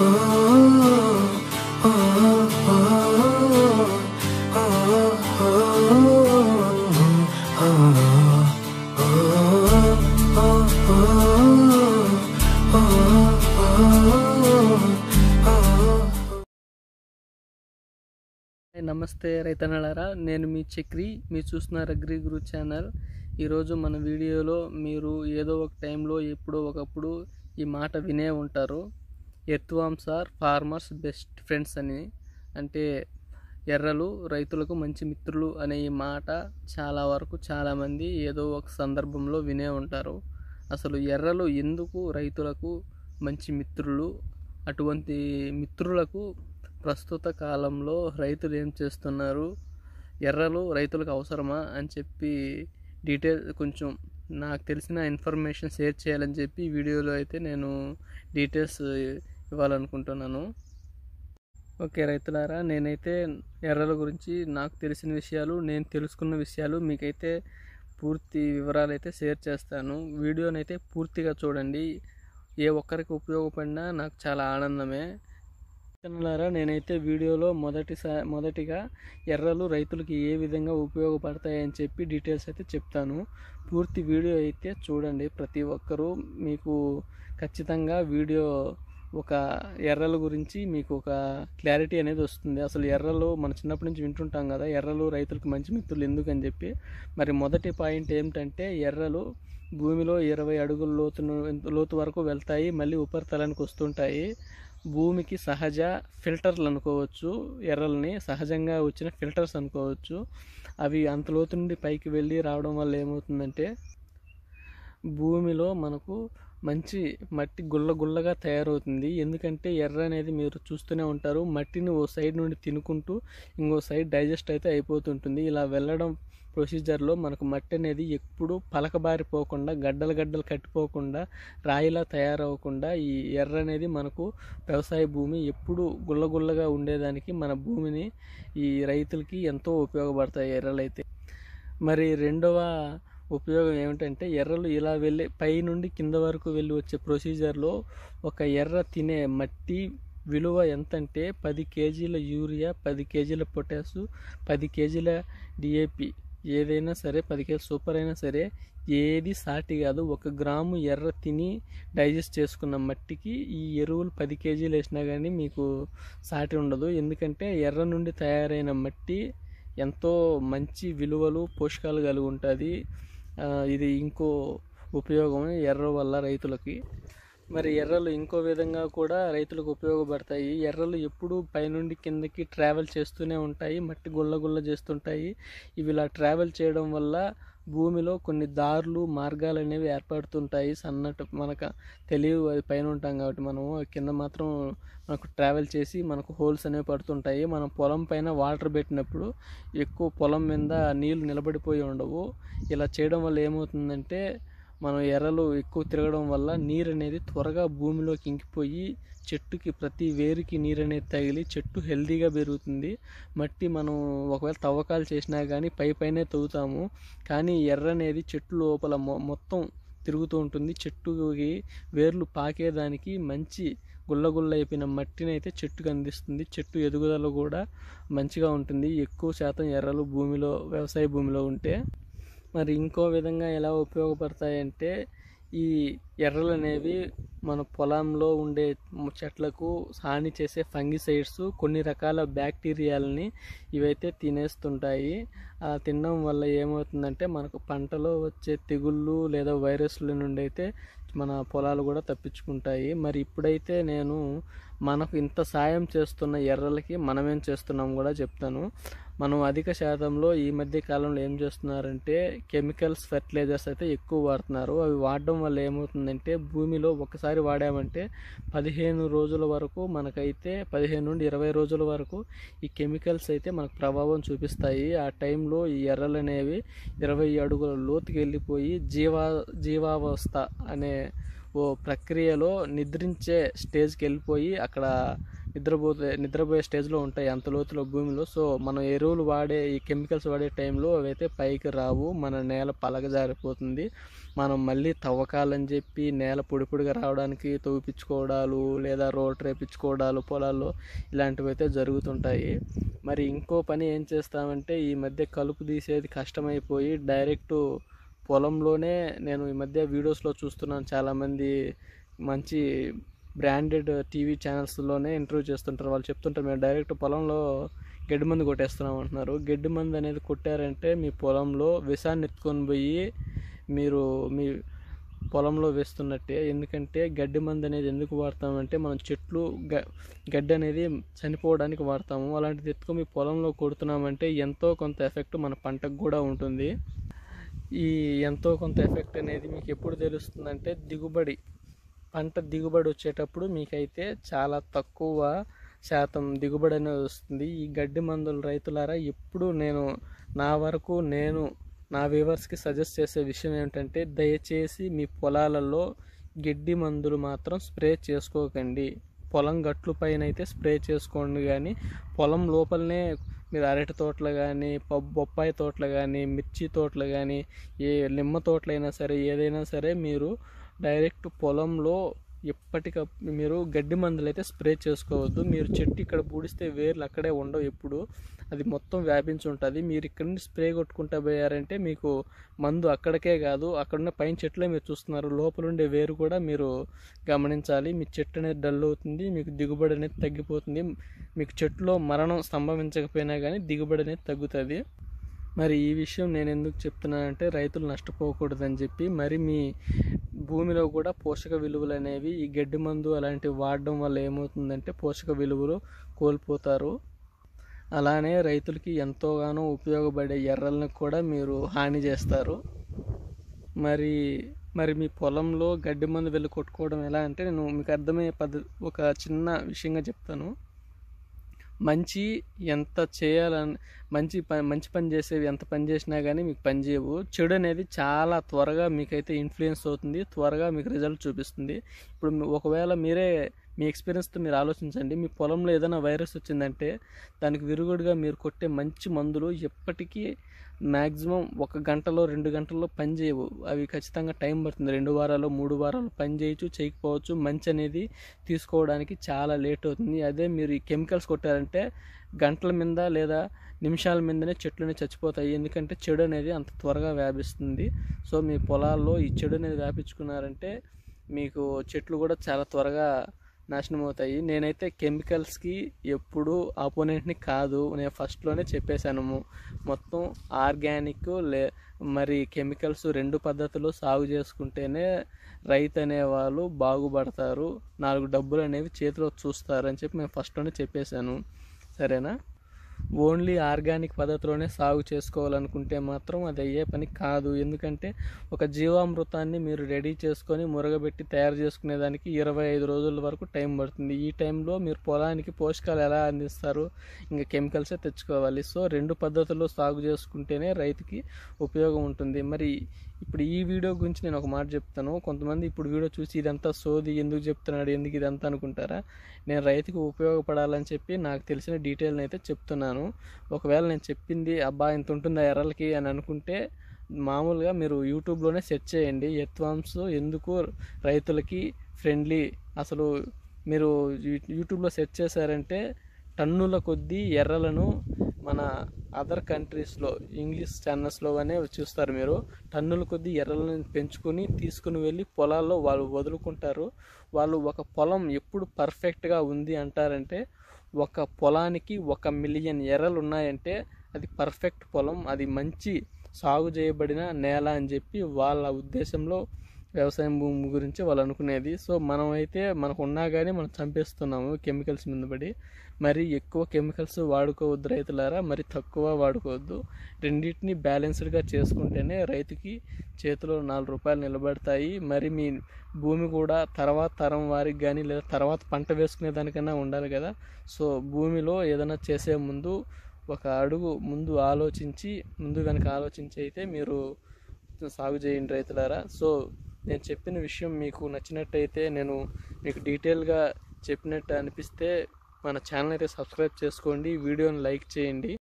hi, నమస్తే రైతన్నలారా నేను మీ చక్రి మీరు చూస్తున్నారు అగ్రి గురు ఛానల్ ఈరోజు మన వీడియోలో మీరు ఏదో ఒక టైంలో ఎప్పుడో ఒకప్పుడు ఈ మాట వినే ఉంటారు earthworms are farmers best friends అని అంటే ఎర్రలు రైతులకు మంచి మిత్రులు అనే ఈ మాట చాలా వరకు చాలామంది ఏదో ఒక సందర్భంలో వినే ఉంటారు అసలు ఎర్రలు ఎందుకు రైతులకు మంచి మిత్రులు అటువంటి మిత్రులకు ప్రస్తుత కాలంలో రైతులు ఏం చేస్తున్నారు ఎర్రలు రైతులకు అవసరమా అని చెప్పి డీటెయిల్ కొంచెం నాకు తెలిసిన ఇన్ఫర్మేషన్ షేర్ చేయాలని చెప్పి ఈ వీడియోలో అయితే నేను డీటెయిల్స్ ఇవ్వాలనుకుంటున్నాను ఓకే రైతులారా నేనైతే ఎర్రల గురించి నాకు తెలిసిన విషయాలు నేను తెలుసుకున్న విషయాలు మీకైతే పూర్తి వివరాలు అయితే షేర్ చేస్తాను వీడియోనైతే పూర్తిగా చూడండి ఏ ఒక్కరికి ఉపయోగపడినా నాకు చాలా ఆనందమే మిత్రులారా నేనైతే వీడియోలో మొదటిసా మొదటిగా ఎర్రలు రైతులకి ఏ విధంగా ఉపయోగపడతాయని చెప్పి డీటెయిల్స్ అయితే చెప్తాను పూర్తి వీడియో అయితే చూడండి ప్రతి ఒక్కరూ మీకు ఖచ్చితంగా వీడియో ఒక ఎర్రల గురించి మీకు ఒక క్లారిటీ అనేది వస్తుంది అసలు ఎర్రలు మన చిన్నప్పటి నుంచి వింటుంటాం కదా ఎర్రలు రైతులకు మంచి మిత్రులు ఎందుకని చెప్పి మరి మొదటి పాయింట్ ఏమిటంటే ఎర్రలు భూమిలో ఇరవై అడుగుల లోతును లోతు వరకు వెళ్తాయి మళ్ళీ ఉపరితలానికి వస్తుంటాయి భూమికి సహజ ఫిల్టర్లు అనుకోవచ్చు ఎర్రల్ని సహజంగా వచ్చిన ఫిల్టర్స్ అనుకోవచ్చు అవి అంత లోతు నుండి పైకి వెళ్ళి రావడం వల్ల ఏమవుతుందంటే భూమిలో మనకు మంచి మట్టి గుల్ల గుల్లగా తయారవుతుంది ఎందుకంటే ఎర్ర అనేది మీరు చూస్తూనే ఉంటారు మట్టిని ఓ సైడ్ నుండి తినుకుంటూ ఇంకో సైడ్ డైజెస్ట్ అయితే అయిపోతుంటుంది ఇలా వెళ్ళడం ప్రొసీజర్లో మనకు మట్టి అనేది ఎప్పుడు పలకబారిపోకుండా గడ్డలు గడ్డలు కట్టిపోకుండా రాయిలా తయారవ్వకుండా ఈ ఎర్ర అనేది మనకు వ్యవసాయ భూమి ఎప్పుడు గుల్లగుల్లగా ఉండేదానికి మన భూమిని ఈ రైతులకి ఎంతో ఉపయోగపడతాయి ఎర్రలైతే మరి రెండవ ఉపయోగం ఏమిటంటే ఎర్రలు ఇలా వెళ్ళి పై నుండి కింద వరకు వెళ్ళి వచ్చే ప్రొసీజర్లో ఒక ఎర్ర తినే మట్టి విలువ ఎంతంటే పది కేజీల యూరియా పది కేజీల పొటాసు పది కేజీల డిఏపి ఏదైనా సరే పది కేజీ సూపర్ అయినా సరే ఏది సాటి కాదు ఒక గ్రాము ఎర్ర తిని డైజెస్ట్ చేసుకున్న మట్టికి ఈ ఎరువులు పది కేజీలు వేసినా కానీ మీకు సాటి ఉండదు ఎందుకంటే ఎర్ర నుండి తయారైన మట్టి ఎంతో మంచి విలువలు పోషకాలు కలిగి ఉంటుంది ఇది ఇంకో ఉపయోగం ఎర్ర వల్ల రైతులకి మరి ఎర్రలు ఇంకో విధంగా కూడా రైతులకు ఉపయోగపడతాయి ఎర్రలు ఎప్పుడు పైనుండి కిందకి ట్రావెల్ చేస్తూనే ఉంటాయి మట్టి గుల్ల గుల్ల చేస్తుంటాయి ఇవి ఇలా ట్రావెల్ చేయడం వల్ల భూమిలో కొన్ని దారులు మార్గాలు అనేవి ఏర్పడుతుంటాయి సన్నటి మనకు తెలియదు అది పైన ఉంటాం కాబట్టి మనము కింద మాత్రం మనకు ట్రావెల్ చేసి మనకు హోల్స్ అనేవి పడుతుంటాయి మనం పొలం పైన వాటర్ పెట్టినప్పుడు ఎక్కువ పొలం మీద నీళ్లు నిలబడిపోయి ఉండవు ఇలా చేయడం వల్ల ఏమవుతుందంటే మనం ఎర్రలు ఎక్కువ తిరగడం వల్ల నీరు అనేది త్వరగా భూమిలోకి ఇంకిపోయి చెట్టుకి ప్రతి వేరుకి నీరు అనేది తగిలి చెట్టు హెల్తీగా పెరుగుతుంది మట్టి మనం ఒకవేళ తవ్వకాలు చేసినా కానీ పై పైనే తవ్వుతాము కానీ ఎర్ర అనేది చెట్టు లోపల మొత్తం తిరుగుతూ ఉంటుంది చెట్టుకి వేర్లు పాకేదానికి మంచి గుల్లగుల్ల అయిపోయిన మట్టిని అయితే చెట్టుకు అందిస్తుంది చెట్టు ఎదుగుదల కూడా మంచిగా ఉంటుంది ఎక్కువ శాతం ఎర్రలు భూమిలో వ్యవసాయ భూమిలో ఉంటే మరి ఇంకో విధంగా ఎలా ఉపయోగపడతాయంటే ఈ ఎర్రలు అనేవి మన పొలంలో ఉండే చెట్లకు హాని చేసే ఫంగిసైడ్స్ కొన్ని రకాల బ్యాక్టీరియాలని ఇవైతే తినేస్తుంటాయి ఆ తినడం వల్ల ఏమవుతుందంటే మనకు పంటలో వచ్చే తెగుళ్ళు లేదా వైరస్ల నుండి అయితే మన పొలాలు కూడా తప్పించుకుంటాయి మరి ఇప్పుడైతే నేను మనకు ఇంత సాయం చేస్తున్న ఎర్రలకి మనమేం చేస్తున్నాం కూడా చెప్తాను మనం అధిక శాతంలో ఈ మధ్య కాలంలో ఏం చేస్తున్నారంటే కెమికల్స్ ఫెర్టిలైజర్స్ అయితే ఎక్కువ వాడుతున్నారు అవి వాడడం వల్ల ఏమవుతుందంటే భూమిలో ఒకసారి వాడామంటే పదిహేను రోజుల వరకు మనకైతే పదిహేను నుండి ఇరవై రోజుల వరకు ఈ కెమికల్స్ అయితే మనకు ప్రభావం చూపిస్తాయి ఆ టైంలో ఈ ఎర్రలు అనేవి ఇరవై అడుగుల లోతుకి వెళ్ళిపోయి జీవా జీవావస్థ అనే ఓ ప్రక్రియలో నిద్రించే స్టేజ్కి వెళ్ళిపోయి అక్కడ నిద్రపోతే నిద్రపోయే స్టేజ్లో ఉంటాయి అంత లోతులో భూమిలో సో మనం ఎరువులు వాడే ఈ కెమికల్స్ వాడే టైంలో అవైతే పైకి రావు మన నేల పలగజారిపోతుంది మనం మళ్ళీ తవ్వకాలని చెప్పి నేల పొడి పొడిగా రావడానికి తవ్విపించుకోవడాలు లేదా రోడ్ రేపించుకోవడాలు పొలాల్లో ఇలాంటివి అయితే జరుగుతుంటాయి మరి ఇంకో పని ఏం చేస్తామంటే ఈ మధ్య కలుపు తీసేది కష్టమైపోయి డైరెక్ట్ పొలంలోనే నేను ఈ మధ్య వీడియోస్లో చూస్తున్నాను చాలామంది మంచి బ్రాండెడ్ టీవీ ఛానల్స్లోనే ఇంటర్వ్యూ చేస్తుంటారు వాళ్ళు చెప్తుంటారు మేము డైరెక్ట్ పొలంలో గడ్డి మందు కొట్టేస్తున్నాం అంటున్నారు గడ్డి మందు అనేది కొట్టారంటే మీ పొలంలో విషాన్ని ఎత్తుకొని పోయి మీరు మీ పొలంలో వేస్తున్నట్టే ఎందుకంటే గడ్డి మందు అనేది ఎందుకు వాడతామంటే మనం చెట్లు గ గడ్డి అనేది చనిపోవడానికి వాడతాము అలాంటిది ఎత్తుకొని మీ పొలంలో కొడుతున్నామంటే ఎంతో కొంత ఎఫెక్ట్ మన పంటకు కూడా ఉంటుంది ఈ ఎంతో కొంత ఎఫెక్ట్ అనేది మీకు ఎప్పుడు తెలుస్తుందంటే దిగుబడి పంట దిగుబడి వచ్చేటప్పుడు మీకైతే చాలా తక్కువ శాతం దిగుబడి అనేది వస్తుంది ఈ గడ్డి మందులు రైతులారా ఎప్పుడు నేను నా వరకు నేను నా వ్యూవర్స్కి సజెస్ట్ చేసే విషయం ఏంటంటే దయచేసి మీ పొలాలలో గడ్డి మందులు మాత్రం స్ప్రే చేసుకోకండి పొలం గట్లు పైన అయితే స్ప్రే చేసుకోండి కానీ పొలం లోపలనే మీరు అరటి తోటలు కానీ బొప్పాయి తోటలు కానీ మిర్చి తోటలు కానీ ఏ నిమ్మ తోటలైనా సరే ఏదైనా సరే మీరు డైరెక్ట్ పొలంలో ఎప్పటికప్పుడు మీరు గడ్డి మందులు అయితే స్ప్రే చేసుకోవద్దు మీరు చెట్టు ఇక్కడ పూడిస్తే వేర్లు అక్కడే ఉండవు ఎప్పుడు అది మొత్తం వ్యాపించి ఉంటుంది మీరు ఇక్కడ నుండి స్ప్రే కొట్టుకుంటా పోయారంటే మీకు మందు అక్కడికే కాదు అక్కడున్న పైన చెట్లే మీరు చూస్తున్నారు లోపల ఉండే వేరు కూడా మీరు గమనించాలి మీ చెట్టు అనేది డల్ అవుతుంది మీకు దిగుబడి అనేది తగ్గిపోతుంది మీకు చెట్టులో మరణం సంభవించకపోయినా కానీ దిగుబడి అనేది తగ్గుతుంది మరి ఈ విషయం నేను ఎందుకు చెప్తున్నానంటే రైతులు నష్టపోకూడదని చెప్పి మరి మీ భూమిలో కూడా పోషక విలువలు అనేవి ఈ గడ్డి మందు అలాంటివి వాడడం వల్ల ఏమవుతుందంటే పోషక విలువలు కోల్పోతారు అలానే రైతులకి ఎంతోగానో ఉపయోగపడే ఎర్రలను కూడా మీరు హాని చేస్తారు మరి మరి మీ పొలంలో గడ్డి మందు వెళ్ళి కొట్టుకోవడం ఎలా అంటే నేను మీకు అర్థమయ్యే పద్ధతి ఒక చిన్న విషయంగా చెప్తాను మంచి ఎంత చేయాలని మంచి పని మంచి పని చేసేవి ఎంత పని చేసినా కానీ మీకు పని చేయవు చెడు అనేది చాలా త్వరగా మీకైతే ఇన్ఫ్లుయెన్స్ అవుతుంది త్వరగా మీకు రిజల్ట్ చూపిస్తుంది ఇప్పుడు మీ- ఒకవేళ మీరే మీ ఎక్స్పీరియన్స్తో మీరు ఆలోచించండి మీ పొలంలో ఏదైనా వైరస్ వచ్చిందంటే దానికి విరుగుడుగా మీరు కొట్టే మంచి మందులు ఎప్పటికీ మ్యాక్సిమం ఒక గంటలో రెండు గంటల్లో పని చేయవు అవి ఖచ్చితంగా టైం పడుతుంది రెండు వారాలు మూడు వారాలు పని చేయొచ్చు చేయకపోవచ్చు మంచి అనేది తీసుకోవడానికి చాలా లేట్ అవుతుంది అదే మీరు ఈ కెమికల్స్ కొట్టారంటే గంటల మీద లేదా నిమిషాల మీదనే చెట్లనే చచ్చిపోతాయి ఎందుకంటే చెడు అనేది అంత త్వరగా వ్యాపిస్తుంది సో మీ పొలాల్లో ఈ చెడు అనేది వ్యాపించుకున్నారంటే మీకు చెట్లు కూడా చాలా త్వరగా నాశనం అవుతాయి నేనైతే కెమికల్స్కి ఎప్పుడు ఆపోనెంట్ని కాదు నేను ఫస్ట్లోనే చెప్పేశాను మొత్తం ఆర్గానిక్ లే మరి కెమికల్స్ రెండు పద్ధతులు సాగు చేసుకుంటేనే రైతు అనేవాళ్ళు బాగుపడతారు నాలుగు డబ్బులు అనేవి చేతిలో చూస్తారు అని చెప్పి నేను ఫస్ట్లోనే చెప్పేశాను సరేనా ఓన్లీ ఆర్గానిక్ పద్ధతిలోనే సాగు చేసుకోవాలనుకుంటే మాత్రం అది అయ్యే పని కాదు ఎందుకంటే ఒక జీవామృతాన్ని మీరు రెడీ చేసుకొని మురగబెట్టి తయారు చేసుకునేదానికి ఇరవై ఐదు రోజుల వరకు టైం పడుతుంది ఈ టైంలో మీరు పొలానికి పోషకాలు ఎలా అందిస్తారు ఇంకా కెమికల్సే తెచ్చుకోవాలి సో రెండు పద్ధతుల్లో సాగు చేసుకుంటేనే రైతుకి ఉపయోగం ఉంటుంది మరి ఇప్పుడు ఈ వీడియో గురించి నేను ఒక మాట చెప్తాను కొంతమంది ఇప్పుడు వీడియో చూసి ఇదంతా సోది ఎందుకు చెప్తున్నాడు ఎందుకు ఇదంతా అనుకుంటారా నేను రైతుకు ఉపయోగపడాలని చెప్పి నాకు తెలిసిన డీటెయిల్ని అయితే చెప్తున్నాను ఒకవేళ నేను చెప్పింది అబ్బా ఇంత ఉంటుందా ఎర్రలకి అని అనుకుంటే మామూలుగా మీరు యూట్యూబ్లోనే సెర్చ్ చేయండి ఎత్వామ్స్ ఎందుకు రైతులకి ఫ్రెండ్లీ అసలు మీరు యూ- యూట్యూబ్లో సెర్చ్ చేశారంటే టన్నుల కొద్దీ ఎర్రలను మన అదర్ కంట్రీస్లో ఇంగ్లీష్ ఛానల్స్లో అనే చూస్తారు మీరు టన్నుల కొద్దీ ఎర్రలను పెంచుకొని తీసుకుని వెళ్ళి పొలాల్లో వాళ్ళు వదులుకుంటారు వాళ్ళు ఒక పొలం ఎప్పుడు పర్ఫెక్ట్గా ఉంది అంటారంటే ఒక పొలానికి ఒక మిలియన్ ఎర్రలు ఉన్నాయంటే అది పర్ఫెక్ట్ పొలం అది మంచి సాగు చేయబడిన నేల అని చెప్పి వాళ్ళ ఉద్దేశంలో వ్యవసాయం భూమి గురించి వాళ్ళు అనుకునేది సో మనం అయితే మనకు ఉన్నా కానీ మనం చంపేస్తున్నాము కెమికల్స్ మీద పడి మరి ఎక్కువ కెమికల్స్ వాడుకోవద్దు రైతులారా మరి తక్కువ వాడుకోవద్దు రెండింటిని బ్యాలెన్స్డ్గా చేసుకుంటేనే రైతుకి చేతిలో నాలుగు రూపాయలు నిలబడతాయి మరి మీ భూమి కూడా తర్వాత తరం వారికి కానీ లేదా తర్వాత పంట వేసుకునే దానికన్నా ఉండాలి కదా సో భూమిలో ఏదైనా చేసే ముందు ఒక అడుగు ముందు ఆలోచించి ముందు వెనక ఆలోచించి అయితే మీరు సాగు చేయండి రైతులారా సో నేను చెప్పిన విషయం మీకు నచ్చినట్టయితే నేను మీకు డీటెయిల్గా చెప్పినట్టు అనిపిస్తే మన ఛానల్ అయితే సబ్స్క్రైబ్ చేసుకోండి వీడియోని లైక్ చేయండి